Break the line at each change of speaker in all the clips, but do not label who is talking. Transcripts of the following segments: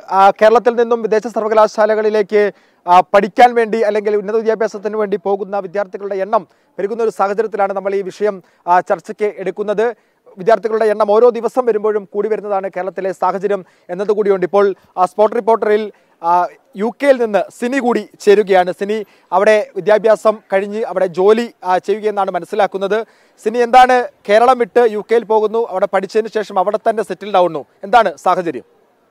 ആ, കേരളത്തിൽ നിന്നും വിദേശ സർവകലാശാലകളിലേക്ക് ആ, പഠിക്കാൻ വേണ്ടി അല്ലെങ്കിൽ ഉന്നത വിദ്യാഭ്യാസത്തിന് വേണ്ടി പോകുന്ന വിദ്യാർത്ഥികളുടെ എണ്ണം പെരുകുന്ന ഒരു സാഹചര്യത്തിലാണ് നമ്മൾ ഈ വിഷയം ആ, ചർച്ചയ്ക്ക് എടുക്കുന്നത് വിദ്യാർത്ഥികളുടെ എണ്ണം ഓരോ ദിവസം വരുമ്പോഴും കൂടി വരുന്നതാണ് കേരളത്തിലെ സാഹചര്യം എന്നതുകൂടിയുണ്ട് ഇപ്പോൾ ആ, സ്പോട്ട് റിപ്പോർട്ടറിൽ ആ, യു കെയിൽ നിന്ന് സിനി കൂടി ചേരുകയാണ് സിനി അവിടെ വിദ്യാഭ്യാസം കഴിഞ്ഞ് അവിടെ ജോലി ആ, ചെയ്യുകയെന്നാണ് മനസ്സിലാക്കുന്നത് സിനി എന്താണ് കേരളം വിട്ട് യു കെയിൽ പോകുന്നു അവിടെ പഠിച്ചതിന് ശേഷം അവിടെ തന്നെ സെറ്റിൽഡ് ആവുന്നു എന്താണ് സാഹചര്യം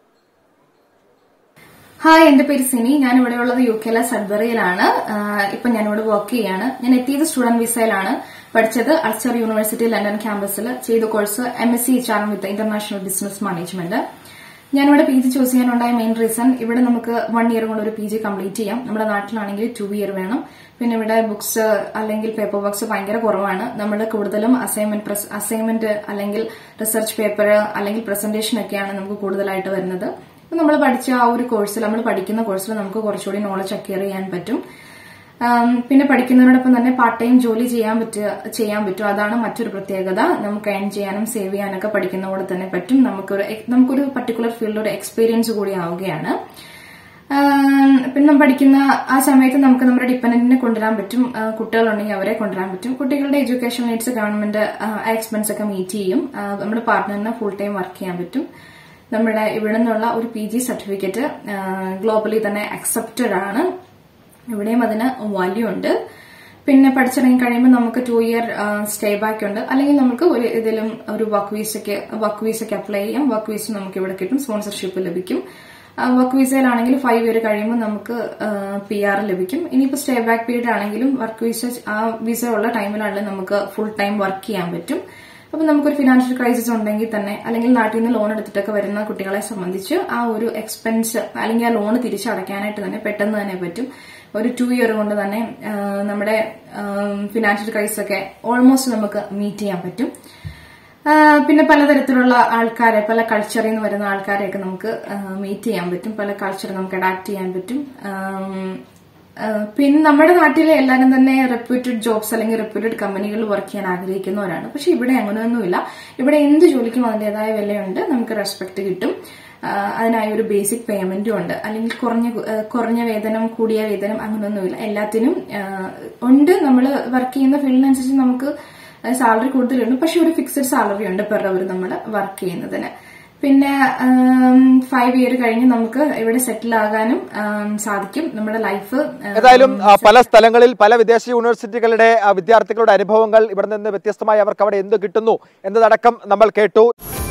ഹായ് എന്റെ പേര് സിനി ഞാൻ ഇവിടെ ഉള്ളത് യു കെയിലെ സഡ്ബറിയിലാണ് ഇപ്പൊ ഞാൻ ഇവിടെ വർക്ക് ചെയ്യാണ് ഞാൻ എത്തിയത് സ്റ്റുഡന്റ് വിസയിലാണ് പഠിച്ചത് അൾച്ചർ യൂണിവേഴ്സിറ്റി ലണ്ടൻ ക്യാമ്പസിൽ ചെയ്ത course M S C H R with international business management ഞാനിവിടെ പി ജി ചൂസ് ചെയ്യാനുണ്ടായ മെയിൻ റീസൺ ഇവിടെ നമുക്ക് വൺ ഇയർ കൊണ്ട് ഒരു പി ജി കംപ്ലീറ്റ് ചെയ്യാം നമ്മുടെ നാട്ടിലാണെങ്കിൽ ടു ഇയർ വേണം പിന്നെ ഇവിടെ ബുക്സ് അല്ലെങ്കിൽ പേപ്പർ വർക്ക്സ് ഭയങ്കര കുറവാണ് നമ്മൾ കൂടുതലും അസൈൻമെന്റ് അസൈൻമെന്റ് അല്ലെങ്കിൽ റിസർച്ച് പേപ്പർ അല്ലെങ്കിൽ പ്രസന്റേഷൻ ഒക്കെയാണ് നമുക്ക് കൂടുതലായിട്ട് വരുന്നത് അപ്പൊ നമ്മൾ പഠിച്ച ആ ഒരു കോഴ്സിൽ നമ്മൾ പഠിക്കുന്ന കോഴ്സിൽ നമുക്ക് കുറച്ചുകൂടി നോളജ് അക്വയർ ചെയ്യാൻ പറ്റും ആം, പിന്നെ പഠിക്കുന്നതിനോടൊപ്പം തന്നെ പാർട്ട് ടൈം ജോലി ചെയ്യാൻ പറ്റുക ചെയ്യാൻ പറ്റും അതാണ് മറ്റൊരു പ്രത്യേകത നമുക്ക് ഏൺ ചെയ്യാനും സേവ് ചെയ്യാനൊക്കെ പഠിക്കുന്ന കൂടെ തന്നെ പറ്റും നമുക്കൊരു എ- നമുക്കൊരു പർട്ടിക്കുലർ ഫീൽഡിൽ ഒരു എക്സ്പീരിയൻസ് കൂടി ആവുകയാണ് ആം, പിന്നെ നമ്മൾ പഠിക്കുന്ന ആ സമയത്ത് നമുക്ക് നമ്മുടെ ഡിപ്പെൻഡന്റിനെ കൊണ്ടുവരാൻ പറ്റും ആ, കുട്ടികളുണ്ടെങ്കിൽ അവരെ കൊണ്ടുവരാൻ പറ്റും കുട്ടികളുടെ എഡ്യൂക്കേഷൻ നീഡ്സ് ഗവൺമെന്റ് എക്സ്പെൻസ് ഒക്കെ മീറ്റ് ചെയ്യും ആ, നമ്മുടെ പാർട്ട്ണറിന് ഫുൾ ടൈം വർക്ക് ചെയ്യാൻ പറ്റും നമ്മുടെ ഇവിടെ നിന്നുള്ള ഒരു പി ജി സർട്ടിഫിക്കറ്റ് ഗ്ലോബലി തന്നെ അക്സെപ്റ്റഡ് ആണ് ഇവിടെയും അതിന് വാല്യൂ ഉണ്ട് പിന്നെ പഠിച്ചിറങ്ങി കഴിയുമ്പോൾ നമുക്ക് ടു ഇയർ സ്റ്റേ ബാക്ക് ഉണ്ട് അല്ലെങ്കിൽ നമുക്ക് ഒരു ഇതിലും ഒരു വർക്ക് വീസയ്ക്ക് വർക്ക് വീസയ്ക്ക് അപ്ലൈ ചെയ്യാം വർക്ക് വീസ നമുക്ക് ഇവിടെ കിട്ടും സ്പോൺസർഷിപ്പ് ലഭിക്കും വർക്ക് വിസയിലാണെങ്കിൽ ഫൈവ് ഇയർ കഴിയുമ്പോൾ നമുക്ക് പി ആർ ലഭിക്കും ഇനിയിപ്പോൾ സ്റ്റേ ബാക്ക് പീരീഡ് ആണെങ്കിലും വർക്ക് വിസ ആ വിസ ഉള്ള ടൈമിലാണെങ്കിലും നമുക്ക് ഫുൾ ടൈം വർക്ക് ചെയ്യാൻ പറ്റും അപ്പൊ നമുക്കൊരു ഫിനാൻഷ്യൽ ക്രൈസിസ് ഉണ്ടെങ്കിൽ തന്നെ അല്ലെങ്കിൽ നാട്ടിൽ നിന്ന് ലോൺ എടുത്തിട്ടൊക്കെ വരുന്ന കുട്ടികളെ സംബന്ധിച്ച് ആ ഒരു എക്സ്പെൻസ് അല്ലെങ്കിൽ ആ ലോൺ തിരിച്ചടയ്ക്കാനായിട്ട് തന്നെ പെട്ടെന്ന് തന്നെ പറ്റും ഒരു ടു ഇയർ കൊണ്ട് തന്നെ ആ, നമ്മുടെ ഫിനാൻഷ്യൽ ക്രൈസിസ് ഒക്കെ ഓൾമോസ്റ്റ് നമുക്ക് മീറ്റ് ചെയ്യാൻ പറ്റും ആ, പിന്നെ പലതരത്തിലുള്ള ആൾക്കാരെ പല കൾച്ചറിൽ നിന്ന് വരുന്ന ആൾക്കാരെയൊക്കെ നമുക്ക് മീറ്റ് ചെയ്യാൻ പറ്റും പല കൾച്ചർ നമുക്ക് അഡാപ്റ്റ് ചെയ്യാൻ പറ്റും ആം, ആ, പിന്നെ നമ്മുടെ നാട്ടിലെ എല്ലാവരും തന്നെ റെപ്യൂട്ടഡ് ജോബ്സ് അല്ലെങ്കിൽ റെപ്യൂട്ടഡ് കമ്പനികളിൽ വർക്ക് ചെയ്യാൻ ആഗ്രഹിക്കുന്നവരാണ് പക്ഷെ ഇവിടെ അങ്ങനെയൊന്നുമില്ല ഇവിടെ എന്ത് ജോലിക്കും അതിൻ്റെതായ വിലയുണ്ട് നമുക്ക് റെസ്പെക്ട് കിട്ടും ആ, അതിനായി ഒരു ബേസിക് പേയ്മെന്റും ഉണ്ട് അല്ലെങ്കിൽ കുറഞ്ഞ ആ, കുറഞ്ഞ വേതനം കൂടിയ വേതനം അങ്ങനെയൊന്നുമില്ല എല്ലാത്തിനും ആ, ഉണ്ട് നമ്മൾ വർക്ക് ചെയ്യുന്ന ഫീൽഡിനനുസരിച്ച് നമുക്ക് സാലറി കൂടുതലുണ്ട് പക്ഷെ ഒരു ഫിക്സഡ് സാലറി ഉണ്ട് പെർ അവർ നമ്മൾ വർക്ക് ചെയ്യുന്നതിന് പിന്നെ ഫൈവ് ഇയർ കഴിഞ്ഞ് നമുക്ക് ഇവിടെ സെറ്റിൽ ആകാനും ആം, സാധിക്കും നമ്മുടെ ലൈഫ്
ഏതായാലും ആ, പല സ്ഥലങ്ങളിൽ പല വിദേശ യൂണിവേഴ്സിറ്റികളുടെ ആ, വിദ്യാർത്ഥികളുടെ അനുഭവങ്ങൾ ഇവിടെ നിന്ന് വ്യത്യസ്തമായി അവർക്ക് അവിടെ എന്ത് കിട്ടുന്നു എന്നതടക്കം നമ്മൾ കേട്ടു